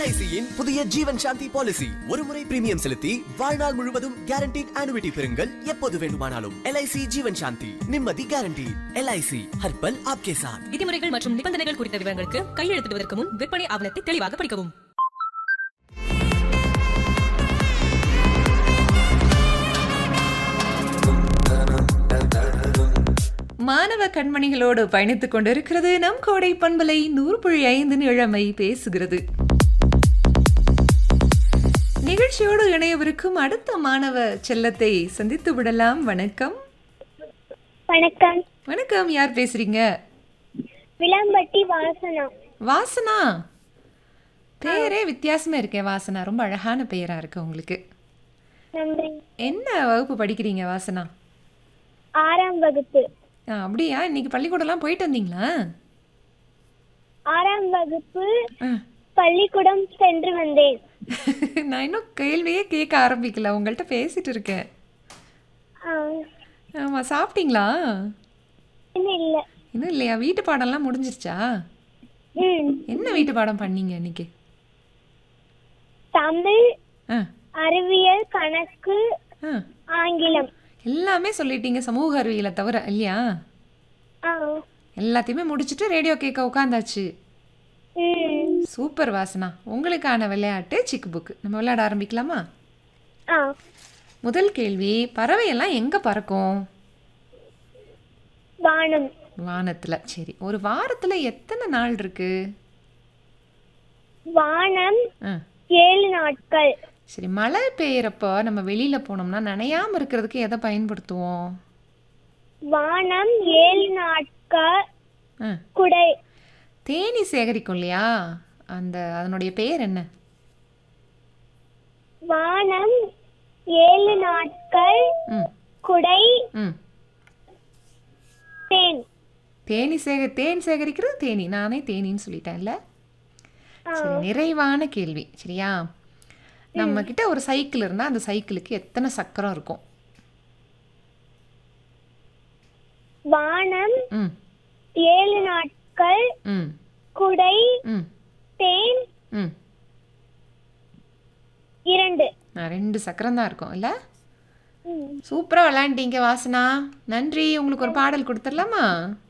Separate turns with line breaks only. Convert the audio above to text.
எல்ஐசியின் புதிய ஜீவன் சாந்தி பாலிசி ஒரு முறை பிரீமியம் செலுத்தி வாழ்நாள் முழுவதும் கேரண்டீட் ஆனுவிட்டி பெறுங்கள் எப்போது வேண்டுமானாலும் எல்ஐசி ஜீவன் சாந்தி நிம்மதி கேரண்டி எல்ஐசி ஹர்பல் ஆப்கே சாத்
விதிமுறைகள் மற்றும் நிபந்தனைகள் குறித்த விவரங்களுக்கு கையெழுத்திடுவதற்கு முன் விற்பனை ஆவணத்தை தெளிவாக படிக்கவும்
மாணவ கண்மணிகளோடு பயணித்துக் கொண்டிருக்கிறது நம் கோடை பண்பலை நூறு புள்ளி ஐந்து இளமை பேசுகிறது நிகழ்ச்சியோடு இணையவிருக்கும் அடுத்த மாணவ செல்லத்தை சந்தித்து விடலாம் வணக்கம்
வணக்கம்
வணக்கம் யார் பேசுறீங்க
விளம்பட்டி வாசனா
வாசனா பேரே வித்தியாசமா இருக்கே வாசனா ரொம்ப அழகான பெயரா இருக்கு உங்களுக்கு
நன்றி
என்ன வகுப்பு படிக்கிறீங்க வாசனா
ஆறாம் வகுப்பு
ஆ, அப்படியா இன்னைக்கு பள்ளிக்கூடம்லாம் போயிட்டு வந்தீங்களா
ஆறாம் வகுப்பு
ஆ.
பள்ளிக்கூடம் சென்று வந்தேன்
நான் இன்னும் கேள்வியே கேட்க ஆரம்பிக்கல உங்கள்கிட்ட பேசிட்டு இருக்கேன்
ஆ,
ஆமா சாப்பிட்டீங்களா
இன்னும் இல்ல
இன்னும் இல்லையா வீட்டு பாடம்லாம் முடிஞ்சிருச்சா
ம்
என்ன வீட்டு பாடம் பண்ணீங்க இன்னைக்கு
தமிழ்
ஆ
அறிவியல் கணக்கு
ஆ
ஆங்கிலம்
எல்லாமே சொல்லிட்டீங்க சமூக அறிவியலை தவிர இல்லையா
ஆ
எல்லாத்தையுமே முடிச்சுட்டு ரேடியோ கேட்க உட்காந்தாச்சு
ம்
சூப்பர் வாசனா உங்களுக்கான விளையாட்டு சிக்கு புக்கு நம்ம விளையாட ஆரம்பிக்கலாமா
ஆ
முதல் கேள்வி பறவையெல்லாம் எங்கே பறக்கும்
வானம்
வானத்தில் சரி ஒரு வாரத்தில் எத்தனை நாள் இருக்கு
வானம்
ஆ
ஏழு நாட்கள்
சரி மழை பெய்யறப்போ நம்ம வெளியில் போனோம்னா நனையாம இருக்கிறதுக்கு எதை பயன்படுத்துவோம்
வானம் ஏழு நாட்கள்
ஆ
குடை
தேனி சேகரிக்கும் இல்லையா அந்த அதனுடைய பெயர் என்ன
வானம் ஏழு நாட்கள்
ம்
குடை
ம்
தேன்
தேனி சேக தேன் சேகரிக்கிறது தேனி நானே தேனின்னு சொல்லிட்டேன்ல சரி நிறைவான கேள்வி சரியா நம்ம கிட்ட ஒரு சைக்கிள் இருந்தால் அந்த சைக்கிளுக்கு எத்தனை சக்கரம் இருக்கும்
வானம்
ம்
ஏழு நாட்கள்
ம்
குடை
ம்
தேன்
ம்
இரண்டு
ஆ, ரெண்டு சக்கரம் தான் இருக்கும் இல்லை
ம்.
சூப்பராக விளையாண்டீங்க வாசனா நன்றி உங்களுக்கு ஒரு பாடல் கொடுத்துடலாமா